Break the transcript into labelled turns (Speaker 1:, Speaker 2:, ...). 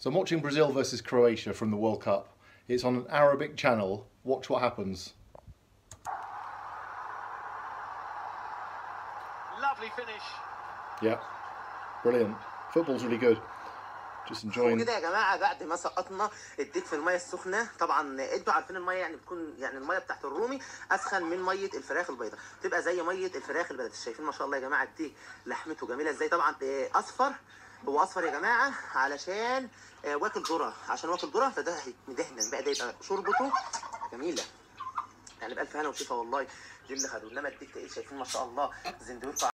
Speaker 1: So I'm watching Brazil versus Croatia from the World Cup. It's on an Arabic channel. Watch what happens.
Speaker 2: Lovely finish.
Speaker 1: Yeah, brilliant. Football's really good. Just enjoying.
Speaker 3: وكده يا جماعه بعد ما سقطنا الديك في الميه السخنه طبعا انتوا عارفين الميه يعني بتكون يعني الميه بتاعت الرومي اسخن من ميه الفراخ البيضاء تبقى زي ميه الفراخ البلدي شايفين ما شاء الله يا جماعه الديك لحمته جميله ازاي طبعا آه، اصفر هو اصفر يا جماعه علشان آه، واكل ذره عشان واكل ذره فده مدهن بقى ده يبقى شوربته جميله يعني بألف هنا وشفا والله دي اللي خدوا انما الديك ايه شايفين ما شاء الله زندوق